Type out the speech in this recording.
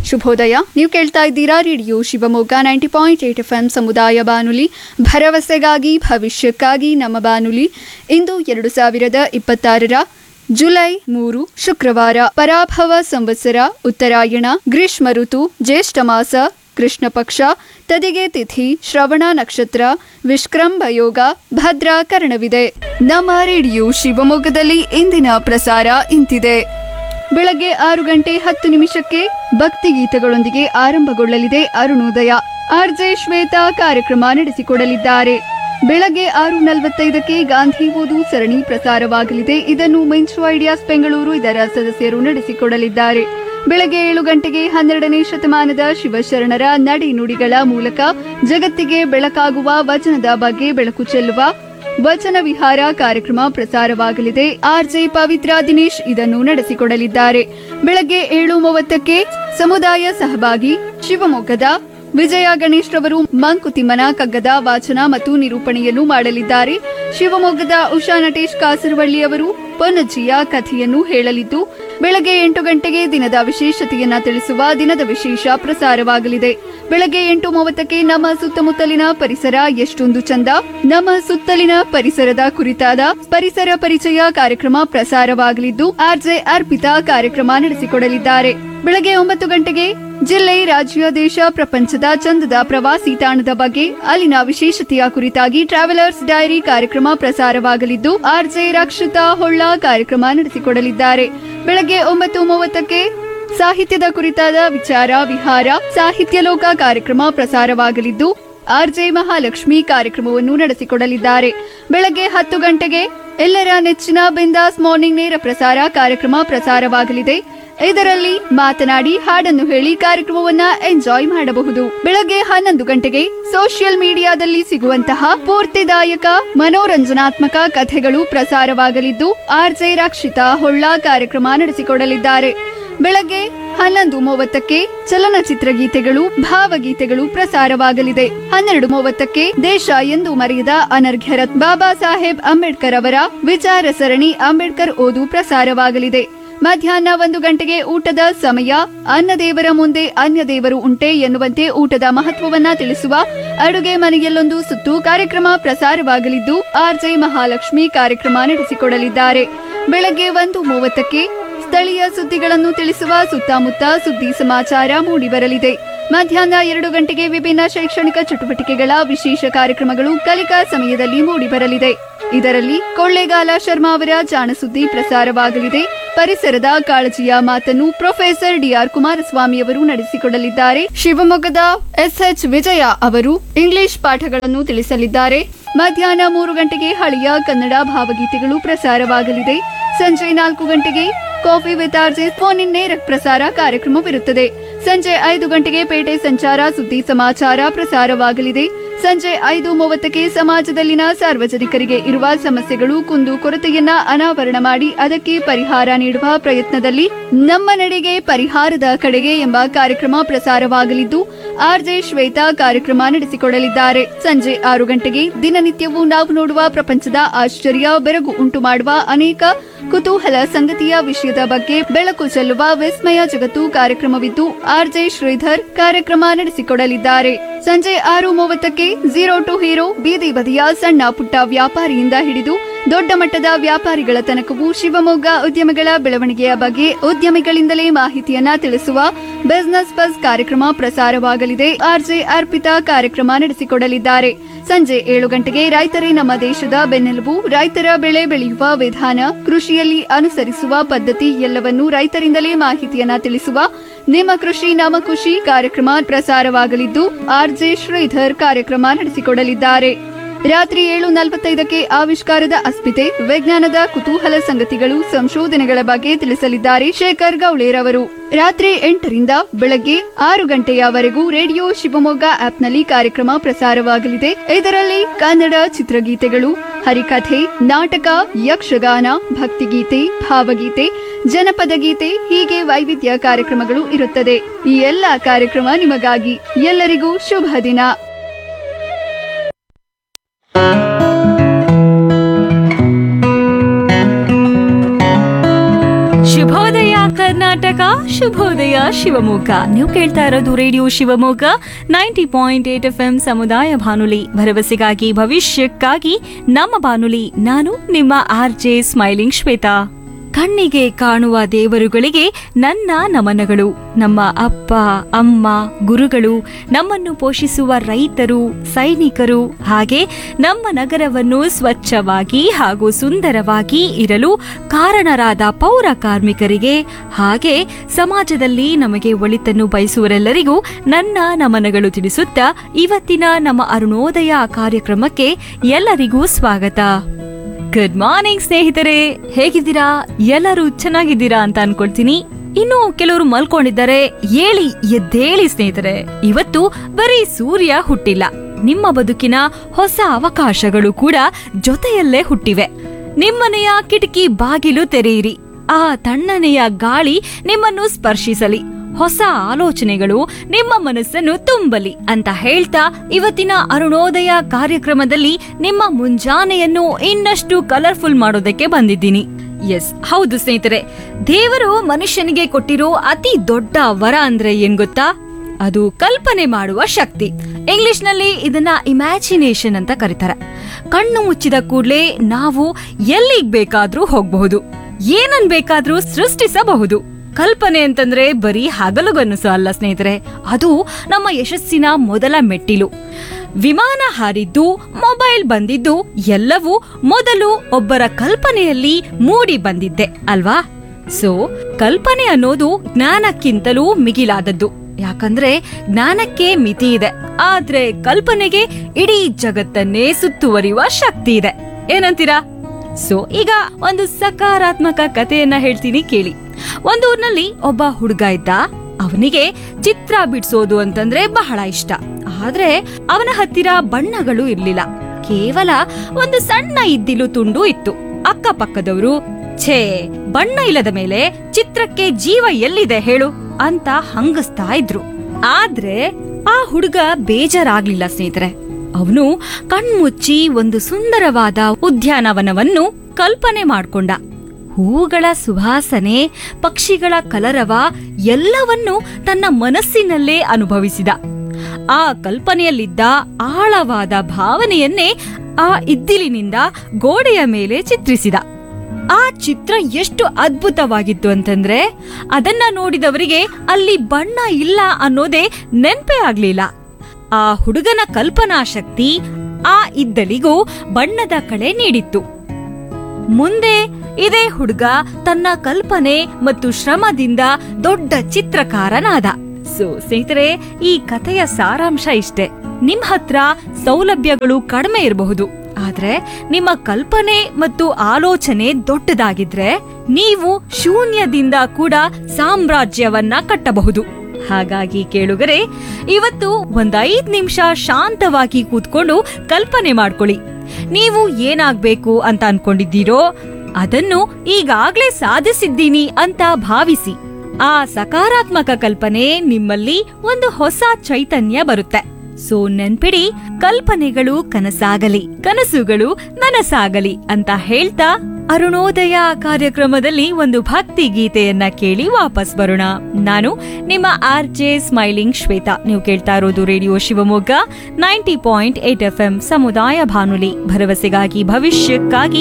ಶುಭೋದಯ ನೀವು ಕೇಳ್ತಾ ಇದ್ದೀರಾ radio Shivamogga ninety point eight F M ಸಮುದಾಯ ಬಾನುಲಿ ಭರವಸೆಗಾಗಿ ಭವಿಷ್ಯಕ್ಕಾಗಿ ನಮ್ಮ ಬಾನುಲಿ ಇಂದು ಎರಡು ಸಾವಿರದ ಇಪ್ಪತ್ತಾರರ ಜುಲೈ ಮೂರು ಶುಕ್ರವಾರ ಪರಾಭವ ಸಂವತ್ಸರ ಉತ್ತರಾಯಣ ಗ್ರೀಷ್ಮ ಋತು ಜ್ಯೇಷ್ಠ ಮಾಸ ಕೃಷ್ಣ ಪಕ್ಷ ತದಿಗೆ ತಿಥಿ ಶ್ರವಣ ನಕ್ಷತ್ರ ವಿಷ್ಕ್ರಂಭ ಯೋಗ ಭದ್ರಾ ಕರ್ಣವಿದೆ ನಮ್ಮ ರೇಡಿಯೋ ಶಿವಮೊಗ್ಗದಲ್ಲಿ ಇಂದಿನ ಪ್ರಸಾರ ಇಂತಿದೆ ಬೆಳಗ್ಗೆ ಆರು ಗಂಟೆ ಹತ್ತು ನಿಮಿಷಕ್ಕೆ ಭಕ್ತಿಗೀತೆಗಳೊಂದಿಗೆ ಆರಂಭಗೊಳ್ಳಲಿದೆ ಅರುಣೋದಯ ಆರ್ಜೆ ಶ್ವೇತಾ ಕಾರ್ಯಕ್ರಮ ನಡೆಸಿಕೊಡಲಿದ್ದಾರೆ ಬೆಳಗ್ಗೆ ಆರು ನಲವತ್ತೈದಕ್ಕೆ ಗಾಂಧಿ ಓದು ಸರಣಿ ಪ್ರಸಾರವಾಗಲಿದೆ ಇದನ್ನು ಮಿಂಚು ಐಡಿಯಾಸ್ ಬೆಂಗಳೂರು ಇದರ ಸದಸ್ಯರು ನಡೆಸಿಕೊಡಲಿದ್ದಾರೆ ಬೆಳಗ್ಗೆ ಏಳು ಗಂಟೆಗೆ ಹನ್ನೆರಡನೇ ಶತಮಾನದ ಶಿವಶರಣರ ನಡಿ ನುಡಿಗಳ ಮೂಲಕ ಜಗತ್ತಿಗೆ ಬೆಳಕಾಗುವ ವಚನದ ಬಗ್ಗೆ ಬೆಳಕು ಚೆಲ್ಲುವ ವಚನ ವಿಹಾರ ಕಾರ್ಯಕ್ರಮ ಪ್ರಸಾರವಾಗಲಿದೆ ಆರ್ಜೆ ಪವಿತ್ರ ದಿನೇಶ್ ಇದನ್ನು ನಡೆಸಿಕೊಡಲಿದ್ದಾರೆ ಬೆಳಗ್ಗೆ ಏಳು ಮೂವತ್ತಕ್ಕೆ ಸಮುದಾಯ ಸಹಭಾಗಿ ಶಿವಮೊಗ್ಗದ ವಿಜಯ ಗಣೇಶ್ ರವರು ಮಂಕುತಿಮ್ಮನ ಕಗ್ಗದ ವಾಚನ ಮತ್ತು ನಿರೂಪಣೆಯನ್ನು ಮಾಡಲಿದ್ದಾರೆ ಶಿವಮೊಗ್ಗದ ಉಷಾ ನಟೇಶ್ ಕಾಸರವಳ್ಳಿ ಅವರು ಪೊನ್ನಜ್ಜಿಯ ಕಥೆಯನ್ನು ಹೇಳಲಿದ್ದು ಬೆಳಗ್ಗೆ ಎಂಟು ಗಂಟೆಗೆ ದಿನದ ವಿಶೇಷತೆಯನ್ನ ತಿಳಿಸುವ ದಿನದ ವಿಶೇಷ ಪ್ರಸಾರವಾಗಲಿದೆ ಬೆಳಗ್ಗೆ ಎಂಟು ಮೂವತ್ತಕ್ಕೆ ನಮ್ಮ ಸುತ್ತಮುತ್ತಲಿನ ಪರಿಸರ ಎಷ್ಟೊಂದು ಚಂದ ನಮ್ಮ ಸುತ್ತಲಿನ ಪರಿಸರದ ಕುರಿತಾದ ಪರಿಸರ ಪರಿಚಯ ಕಾರ್ಯಕ್ರಮ ಪ್ರಸಾರವಾಗಲಿದ್ದು ಆರ್ಜೆ ಅರ್ಪಿತಾ ಕಾರ್ಯಕ್ರಮ ನಡೆಸಿಕೊಡಲಿದ್ದಾರೆ ಬೆಳಗ್ಗೆ ಒಂಬತ್ತು ಗಂಟೆಗೆ ಜಿಲ್ಲೆ ರಾಜ್ಯ ದೇಶ ಪ್ರಪಂಚದ ಚಂದದ ಪ್ರವಾಸಿ ತಾಣದ ಬಗ್ಗೆ ಅಲ್ಲಿನ ವಿಶೇಷತೆಯ ಕುರಿತಾಗಿ ಟ್ರಾವೆಲರ್ಸ್ ಡೈರಿ ಕಾರ್ಯಕ್ರಮ ಪ್ರಸಾರವಾಗಲಿದ್ದು ಆರ್ಜೆ ರಕ್ಷಿತಾ ಹೊಳ್ಳ ಕಾರ್ಯಕ್ರಮ ನಡೆಸಿಕೊಡಲಿದ್ದಾರೆ ಬೆಳಗ್ಗೆ ಒಂಬತ್ತು ಮೂವತ್ತಕ್ಕೆ ಸಾಹಿತ್ಯದ ಕುರಿತಾದ ವಿಚಾರ ವಿಹಾರ ಸಾಹಿತ್ಯ ಲೋಕ ಕಾರ್ಯಕ್ರಮ ಪ್ರಸಾರವಾಗಲಿದ್ದು ಆರ್ಜೆ ಮಹಾಲಕ್ಷ್ಮಿ ಕಾರ್ಯಕ್ರಮವನ್ನು ನಡೆಸಿಕೊಡಲಿದ್ದಾರೆ ಬೆಳಗ್ಗೆ ಹತ್ತು ಗಂಟೆಗೆ ಎಲ್ಲರ ನೆಚ್ಚಿನ ಬಿಂದಾಸ್ ಮಾರ್ನಿಂಗ್ ನೇರ ಪ್ರಸಾರ ಕಾರ್ಯಕ್ರಮ ಪ್ರಸಾರವಾಗಲಿದೆ ಇದರಲ್ಲಿ ಮಾತನಾಡಿ ಹಾಡನ್ನು ಹೇಳಿ ಕಾರ್ಯಕ್ರಮವನ್ನ ಎಂಜಾಯ್ ಮಾಡಬಹುದು ಬೆಳಗ್ಗೆ ಹನ್ನೊಂದು ಗಂಟೆಗೆ ಸೋಷಿಯಲ್ ಮೀಡಿಯಾದಲ್ಲಿ ಸಿಗುವಂತಹ ಸ್ಫೂರ್ತಿದಾಯಕ ಮನೋರಂಜನಾತ್ಮಕ ಕಥೆಗಳು ಪ್ರಸಾರವಾಗಲಿದ್ದು ಆರ್ಜೆ ರಕ್ಷಿತಾ ಹೊಳ್ಳ ಕಾರ್ಯಕ್ರಮ ನಡೆಸಿಕೊಡಲಿದ್ದಾರೆ ಬೆಳಗ್ಗೆ ಹನ್ನೊಂದು ಮೂವತ್ತಕ್ಕೆ ಚಲನಚಿತ್ರ ಗೀತೆಗಳು ಭಾವಗೀತೆಗಳು ಪ್ರಸಾರವಾಗಲಿದೆ ಹನ್ನೆರಡು ಮೂವತ್ತಕ್ಕೆ ದೇಶ ಎಂದು ಮರೆಯದ ಅನರ್ಘ್ಯ ರತ್ನ ಬಾಬಾ ಸಾಹೇಬ್ ಅಂಬೇಡ್ಕರ್ ಅವರ ವಿಚಾರ ಸರಣಿ ಅಂಬೇಡ್ಕರ್ ಓದು ಪ್ರಸಾರವಾಗಲಿದೆ ಮಧ್ಯಾಹ್ನ ಒಂದು ಗಂಟೆಗೆ ಊಟದ ಸಮಯ ಅನ್ನದೇವರ ಮುಂದೆ ಅನ್ಯ ದೇವರು ಉಂಟೆ ಎನ್ನುವಂತೆ ಊಟದ ಮಹತ್ವವನ್ನ ತಿಳಿಸುವ ಅಡುಗೆ ಮನೆಯಲ್ಲೊಂದು ಸುತ್ತು ಕಾರ್ಯಕ್ರಮ ಪ್ರಸಾರವಾಗಲಿದ್ದು ಆರ್ಜೆ ಮಹಾಲಕ್ಷ್ಮಿ ಕಾರ್ಯಕ್ರಮ ನಡೆಸಿಕೊಡಲಿದ್ದಾರೆ ಬೆಳಗ್ಗೆ ಒಂದು ಮೂವತ್ತಕ್ಕೆ ಸ್ಥಳೀಯ ಸುದ್ದಿಗಳನ್ನು ತಿಳಿಸುವ ಸುತ್ತಮುತ್ತ ಸುದ್ದಿ ಸಮಾಚಾರ ಮೂಡಿಬರಲಿದೆ ಮಧ್ಯಾಹ್ನ ಎರಡು ಗಂಟೆಗೆ ವಿಭಿನ್ನ ಶೈಕ್ಷಣಿಕ ಚಟುವಟಿಕೆಗಳ ವಿಶೇಷ ಕಾರ್ಯಕ್ರಮಗಳು ಕಲಿಕಾ ಸಮಯದಲ್ಲಿ ಮೂಡಿಬರಲಿದೆ ಇದರಲ್ಲಿ ಕೊಳ್ಳೇಗಾಲ ಶರ್ಮಾ ಅವರ ಜಾಣಸುದ್ದಿ ಪ್ರಸಾರವಾಗಲಿದೆ ಪರಿಸರದ ಕಾಳಜಿಯ ಮಾತನ್ನು ಪ್ರೊಫೆಸರ್ ಡಿಆರ್ ಕುಮಾರಸ್ವಾಮಿ ಅವರು ನಡೆಸಿಕೊಡಲಿದ್ದಾರೆ ಶಿವಮೊಗ್ಗದ ಎಸ್ಎಚ್ ವಿಜಯ ಅವರು ಇಂಗ್ಲಿಷ್ ಪಾಠಗಳನ್ನು ತಿಳಿಸಲಿದ್ದಾರೆ ಮಧ್ಯಾಹ್ನ ಮೂರು ಗಂಟೆಗೆ ಹಳೆಯ ಕನ್ನಡ ಭಾವಗೀತೆಗಳು ಪ್ರಸಾರವಾಗಲಿದೆ ಸಂಜೆ ನಾಲ್ಕು ಗಂಟೆಗೆ coffee with RJ phone in ನೇರ ಪ್ರಸಾರ ಕಾರ್ಯಕ್ರಮವಿರುತ್ತದೆ ಸಂಜೆ ಐದು ಗಂಟೆಗೆ ಪೇಟೆ ಸಂಚಾರ ಸುದ್ದಿ ಸಮಾಚಾರ ಪ್ರಸಾರವಾಗಲಿದೆ ಸಂಜೆ ಐದು ಮೂವತ್ತಕ್ಕೆ ಸಮಾಜದಲ್ಲಿನ ಸಾರ್ವಜನಿಕರಿಗೆ ಇರುವ ಸಮಸ್ಯೆಗಳು ಕುಂದು ಕೊರತೆಯನ್ನ ಅನಾವರಣ ಮಾಡಿ ಅದಕ್ಕೆ ಪರಿಹಾರ ನೀಡುವ ಪ್ರಯತ್ನದಲ್ಲಿ ನಮ್ಮ ನಡೆಗೆ ಪರಿಹಾರದ ಕಡೆಗೆ ಎಂಬ ಕಾರ್ಯಕ್ರಮ ಪ್ರಸಾರವಾಗಲಿದ್ದು ಆರ್ಜೆ ಶ್ವೇತಾ ಕಾರ್ಯಕ್ರಮ ನಡೆಸಿಕೊಡಲಿದ್ದಾರೆ ಸಂಜೆ ಆರು ಗಂಟೆಗೆ ದಿನನಿತ್ಯವೂ ನಾವು ನೋಡುವ ಪ್ರಪಂಚದ ಆಶ್ಚರ್ಯ ಬೆರಗು ಉಂಟು ಮಾಡುವ ಅನೇಕ ಕುತೂಹಲ ಸಂಗತಿಯ ವಿಷಯದ ಬಗ್ಗೆ ಬೆಳಕು ಚೆಲ್ಲುವ ವಿಸ್ಮಯ ಜಗತ್ತು ಕಾರ್ಯಕ್ರಮವಿದ್ದು ಆರ್ಜೆ ಶ್ರೀಧರ್ ಕಾರ್ಯಕ್ರಮ ನಡೆಸಿಕೊಡಲಿದ್ದಾರೆ ಸಂಜೆ ಆರು ಮೂವತ್ತಕ್ಕೆ ಝೀರೋ ಟು ಹೀರೋ ಬೀದಿ ಬದಿಯ ಸಣ್ಣ ಪುಟ್ಟ ವ್ಯಾಪಾರಿಯಿಂದ ಹಿಡಿದು ದೊಡ್ಡ ಮಟ್ಟದ ವ್ಯಾಪಾರಿಗಳ ತನಕವೂ ಶಿವಮೊಗ್ಗ ಉದ್ಯಮಗಳ ಬೆಳವಣಿಗೆಯ ಬಗ್ಗೆ ಉದ್ಯಮಿಗಳಿಂದಲೇ ಮಾಹಿತಿಯನ್ನ ತಿಳಿಸುವ ಬಿಸಿನೆಸ್ ಬಸ್ ಕಾರ್ಯಕ್ರಮ ಪ್ರಸಾರವಾಗಲಿದೆ ಆರ್ಜೆ ಅರ್ಪಿತಾ ಕಾರ್ಯಕ್ರಮ ನಡೆಸಿಕೊಡಲಿದ್ದಾರೆ ಸಂಜೆ ಏಳು ಗಂಟೆಗೆ ರೈತರೇ ನಮ್ಮ ದೇಶದ ಬೆನ್ನೆಲುಬು ರೈತರ ಬೆಳೆ ಬೆಳೆಯುವ ವಿಧಾನ ಕೃಷಿಯಲ್ಲಿ ಅನುಸರಿಸುವ ಪದ್ಧತಿ ಎಲ್ಲವನ್ನೂ ರೈತರಿಂದಲೇ ಮಾಹಿತಿಯನ್ನ ತಿಳಿಸುವ ನಿಮ್ಮ ಕೃಷಿ ನಮ್ಮ ಖುಷಿ ಕಾರ್ಯಕ್ರಮ ಪ್ರಸಾರವಾಗಲಿದ್ದು ಆರ್ಜೆ ಶ್ರೀಧರ್ ಕಾರ್ಯಕ್ರಮ ನಡೆಸಿಕೊಡಲಿದ್ದಾರೆ ರಾತ್ರಿ ಏಳು ನಲವತ್ತೈದಕ್ಕೆ ಆವಿಷ್ಕಾರದ ಅಸ್ಮಿತೆ ವಿಜ್ಞಾನದ ಕುತೂಹಲ ಸಂಗತಿಗಳು ಸಂಶೋಧನೆಗಳ ಬಗ್ಗೆ ತಿಳಿಸಲಿದ್ದಾರೆ ಶೇಖರ್ ಗೌಳೇರ್ ಅವರು ರಾತ್ರಿ ಎಂಟರಿಂದ ಬೆಳಗ್ಗೆ ಆರು ಗಂಟೆಯವರೆಗೂ ರೇಡಿಯೋ ಶಿವಮೊಗ್ಗ ಆಪ್ನಲ್ಲಿ ಕಾರ್ಯಕ್ರಮ ಪ್ರಸಾರವಾಗಲಿದೆ ಇದರಲ್ಲಿ ಕನ್ನಡ ಚಿತ್ರಗೀತೆಗಳು ಹರಿಕಥೆ ನಾಟಕ ಯಕ್ಷಗಾನ ಭಕ್ತಿಗೀತೆ ಭಾವಗೀತೆ ಜನಪದ ಗೀತೆ ಹೀಗೆ ವೈವಿಧ್ಯ ಕಾರ್ಯಕ್ರಮಗಳು ಇರುತ್ತದೆ ಈ ಎಲ್ಲ ಕಾರ್ಯಕ್ರಮ ನಿಮಗಾಗಿ ಎಲ್ಲರಿಗೂ ಶುಭ ದಿನ ಶುಭೋದಯ ಕರ್ನಾಟಕ ಶುಭೋದಯ ಶಿವಮೊಗ್ಗ ನೀವು ಕೇಳ್ತಾ ಇರೋದು radio Shivamogga ninety point eight F M ಸಮುದಾಯ ಬಾನುಲಿ ಭರವಸೆಗಾಗಿ ಭವಿಷ್ಯಕ್ಕಾಗಿ ನಮ್ಮ ಬಾನುಲಿ ನಾನು ನಿಮ್ಮ ಆರ್ ಜೆ ಸ್ಮೈಲಿಂಗ್ ಶ್ವೇತಾ ಕಣ್ಣಿಗೆ ಕಾಣುವ ದೇವರುಗಳಿಗೆ ನನ್ನ ನಮನಗಳು ನಮ್ಮ ಅಪ್ಪ ಅಮ್ಮ ಗುರುಗಳು ನಮ್ಮನ್ನು ಪೋಷಿಸುವ ರೈತರು ಸೈನಿಕರು ಹಾಗೆ ನಮ್ಮ ನಗರವನ್ನು ಸ್ವಚ್ಛವಾಗಿ ಹಾಗೂ ಸುಂದರವಾಗಿ ಇರಲು ಕಾರಣರಾದ ಪೌರ ಕಾರ್ಮಿಕರಿಗೆ ಹಾಗೆ ಸಮಾಜದಲ್ಲಿ ನಮಗೆ ಒಳಿತನ್ನು ಬಯಸುವರೆಲ್ಲರಿಗೂ ನನ್ನ ನಮನಗಳು ತಿಳಿಸುತ್ತಾ ಇವತ್ತಿನ ನಮ್ಮ ಅರುಣೋದಯ ಕಾರ್ಯಕ್ರಮಕ್ಕೆ ಎಲ್ಲರಿಗೂ ಸ್ವಾಗತ ಗುಡ್ ಮಾರ್ನಿಂಗ್ ಸ್ನೇಹಿತರೆ ಹೇಗಿದ್ದೀರಾ ಎಲ್ಲರೂ ಚೆನ್ನಾಗಿದ್ದೀರಾ ಅಂತ ಅನ್ಕೊಳ್ತೀನಿ ಇನ್ನು ಕೆಲವರು ಮಲ್ಕೊಂಡಿದ್ದಾರೆ ಏಳಿ ಎದ್ದೇಳಿ ಸ್ನೇಹಿತರೆ ಇವತ್ತು ಬರೀ ಸೂರ್ಯ ಹುಟ್ಟಿಲ್ಲ ನಿಮ್ಮ ಬದುಕಿನ ಹೊಸ ಅವಕಾಶಗಳು ಕೂಡ ಜೊತೆಯಲ್ಲೇ ಹುಟ್ಟಿವೆ ನಿಮ್ಮನೆಯ ಕಿಟಕಿ ಬಾಗಿಲು ತೆರೆಯಿರಿ ಆ ತಣ್ಣನೆಯ ಗಾಳಿ ನಿಮ್ಮನ್ನು ಸ್ಪರ್ಶಿಸಲಿ ಹೊಸ ಆಲೋಚನೆಗಳು ನಿಮ್ಮ ಮನಸ್ಸನ್ನು ತುಂಬಲಿ ಅಂತ ಹೇಳ್ತಾ ಇವತ್ತಿನ ಅರುಣೋದಯ ಕಾರ್ಯಕ್ರಮದಲ್ಲಿ ನಿಮ್ಮ ಮುಂಜಾನೆಯನ್ನು ಇನ್ನಷ್ಟು ಕಲರ್ಫುಲ್ ಮಾಡೋದಕ್ಕೆ ಬಂದಿದ್ದೀನಿ ಎಸ್ ಹೌದು ಸ್ನೇಹಿತರೆ ದೇವರು ಮನುಷ್ಯನಿಗೆ ಕೊಟ್ಟಿರೋ ಅತಿ ದೊಡ್ಡ ವರ ಅಂದ್ರೆ ಏನ್ ಗೊತ್ತಾ ಅದು ಕಲ್ಪನೆ ಮಾಡುವ ಶಕ್ತಿ ಇಂಗ್ಲಿಷ್ ನಲ್ಲಿ ಇದನ್ನ ಇಮ್ಯಾಜಿನೇಷನ್ ಅಂತ ಕರೀತಾರೆ ಕಣ್ಣು ಮುಚ್ಚಿದ ಕೂಡ್ಲೆ ನಾವು ಎಲ್ಲಿಗ್ ಬೇಕಾದ್ರೂ ಹೋಗಬಹುದು ಏನನ್ ಬೇಕಾದ್ರೂ ಸೃಷ್ಟಿಸಬಹುದು ಕಲ್ಪನೆ ಅಂತಂದ್ರೆ ಬರೀ ಹಗಲುಗನಸು ಅಲ್ಲ ಸ್ನೇಹಿತರೆ ಅದು ನಮ್ಮ ಯಶಸ್ಸಿನ ಮೊದಲ ಮೆಟ್ಟಿಲು ವಿಮಾನ ಹಾರಿದ್ದು ಮೊಬೈಲ್ ಬಂದಿದ್ದು ಎಲ್ಲವೂ ಮೊದಲು ಒಬ್ಬರ ಕಲ್ಪನೆಯಲ್ಲಿ ಮೂಡಿ ಬಂದಿದ್ದೆ ಅಲ್ವಾ ಸೊ ಕಲ್ಪನೆ ಅನ್ನೋದು ಜ್ಞಾನಕ್ಕಿಂತಲೂ ಮಿಗಿಲಾದದ್ದು ಯಾಕಂದ್ರೆ ಜ್ಞಾನಕ್ಕೆ ಮಿತಿ ಇದೆ ಆದ್ರೆ ಕಲ್ಪನೆಗೆ ಇಡೀ ಜಗತ್ತನ್ನೇ ಸುತ್ತುವರಿಯುವ ಶಕ್ತಿ ಇದೆ ಏನಂತೀರಾ ಸೊ ಈಗ ಒಂದು ಸಕಾರಾತ್ಮಕ ಕಥೆಯನ್ನ ಹೇಳ್ತೀನಿ ಕೇಳಿ ಒಂದು ಊರ್ನಲ್ಲಿ ಒಬ್ಬ ಹುಡುಗ ಇದ್ದ ಅವನಿಗೆ ಚಿತ್ರ ಬಿಡಿಸೋದು ಅಂತಂದ್ರೆ ಬಹಳ ಇಷ್ಟ ಆದ್ರೆ ಅವನ ಹತ್ತಿರ ಬಣ್ಣಗಳು ಇರ್ಲಿಲ್ಲ ಕೇವಲ ಒಂದು ಸಣ್ಣ ಇದ್ದಿಲು ತುಂಡು ಇತ್ತು ಅಕ್ಕಪಕ್ಕದವರು ಛೇ ಬಣ್ಣ ಇಲ್ಲದ ಮೇಲೆ ಚಿತ್ರಕ್ಕೆ ಜೀವ ಎಲ್ಲಿದೆ ಹೇಳು ಅಂತ ಹಂಗಸ್ತಾ ಇದ್ರು ಆದ್ರೆ ಆ ಹುಡುಗ ಬೇಜಾರಾಗ್ಲಿಲ್ಲ ಸ್ನೇಹಿತರೆ ಅವನು ಕಣ್ಮುಚ್ಚಿ ಒಂದು ಸುಂದರವಾದ ಉದ್ಯಾನವನವನ್ನು ಕಲ್ಪನೆ ಮಾಡ್ಕೊಂಡ ಹೂಗಳ ಸುವಾಸನೆ ಪಕ್ಷಿಗಳ ಕಲರವ ಎಲ್ಲವನ್ನೂ ತನ್ನ ಮನಸ್ಸಿನಲ್ಲೇ ಅನುಭವಿಸಿದ ಆ ಕಲ್ಪನೆಯಲ್ಲಿದ್ದ ಆಳವಾದ ಭಾವನೆಯನ್ನೇ ಆ ಇದ್ದಿಲಿನಿಂದ ಗೋಡೆಯ ಮೇಲೆ ಚಿತ್ರಿಸಿದ ಆ ಚಿತ್ರ ಎಷ್ಟು ಅದ್ಭುತವಾಗಿತ್ತು ಅಂತಂದ್ರೆ ಅದನ್ನ ನೋಡಿದವರಿಗೆ ಅಲ್ಲಿ ಬಣ್ಣ ಇಲ್ಲ ಅನ್ನೋದೇ ನೆನ್ಪೇ ಆಗ್ಲಿಲ್ಲ ಆ ಹುಡುಗನ ಕಲ್ಪನಾ ಶಕ್ತಿ ಆ ಇದ್ದಲಿಗೂ ಬಣ್ಣದ ಕಳೆ ನೀಡಿತ್ತು ಮುಂದೆ ಇದೇ ಹುಡುಗ ತನ್ನ ಕಲ್ಪನೆ ಮತ್ತು ಶ್ರಮದಿಂದ ದೊಡ್ಡ ಚಿತ್ರಕಾರನಾದ ಸೊ ಸ್ನೇಹಿತರೆ ಈ ಕಥೆಯ ಸಾರಾಂಶ ಇಷ್ಟೇ ನಿಮ್ ಹತ್ರ ಸೌಲಭ್ಯಗಳು ಕಡಿಮೆ ಇರಬಹುದು ಆದ್ರೆ ನಿಮ್ಮ ಕಲ್ಪನೆ ಮತ್ತು ಆಲೋಚನೆ ದೊಡ್ಡದಾಗಿದ್ರೆ ನೀವು ಶೂನ್ಯದಿಂದ ಕೂಡ ಸಾಮ್ರಾಜ್ಯವನ್ನ ಕಟ್ಟಬಹುದು ಹಾಗಾಗಿ ಕೇಳುಗರೆ ಇವತ್ತು ಒಂದ್ ಐದ್ ನಿಮಿಷ ಶಾಂತವಾಗಿ ಕೂತ್ಕೊಂಡು ಕಲ್ಪನೆ ಮಾಡ್ಕೊಳ್ಳಿ ನೀವು ಏನಾಗ್ಬೇಕು ಅಂತ ಅನ್ಕೊಂಡಿದ್ದೀರೋ ಅದನ್ನು ಈಗಾಗ್ಲೇ ಸಾಧಿಸಿದ್ದೀನಿ ಅಂತ ಭಾವಿಸಿ ಆ ಸಕಾರಾತ್ಮಕ ಕಲ್ಪನೆ ನಿಮ್ಮಲ್ಲಿ ಒಂದು ಹೊಸ ಚೈತನ್ಯ ಬರುತ್ತೆ ಸೊ ನೆನ್ಪಿಡಿ ಕಲ್ಪನೆಗಳು ಕನಸಾಗಲಿ ಕನಸುಗಳು ನನಸಾಗಲಿ ಅಂತ ಹೇಳ್ತಾ ಅರುಣೋದಯ ಕಾರ್ಯಕ್ರಮದಲ್ಲಿ ಒಂದು ಭಕ್ತಿ ಗೀತೆಯನ್ನ ಕೇಳಿ ವಾಪಸ್ ಬರೋಣ ನಾನು ನಿಮ್ಮ ಆರ್ ಜೆ ಸ್ಮೈಲಿಂಗ್ ಶ್ವೇತಾ ನೀವು ಕೇಳ್ತಾ ಇರೋದು radio Shivamogga ninety point eight F M ಸಮುದಾಯ ಬಾನುಲಿ ಭರವಸೆಗಾಗಿ ಭವಿಷ್ಯಕ್ಕಾಗಿ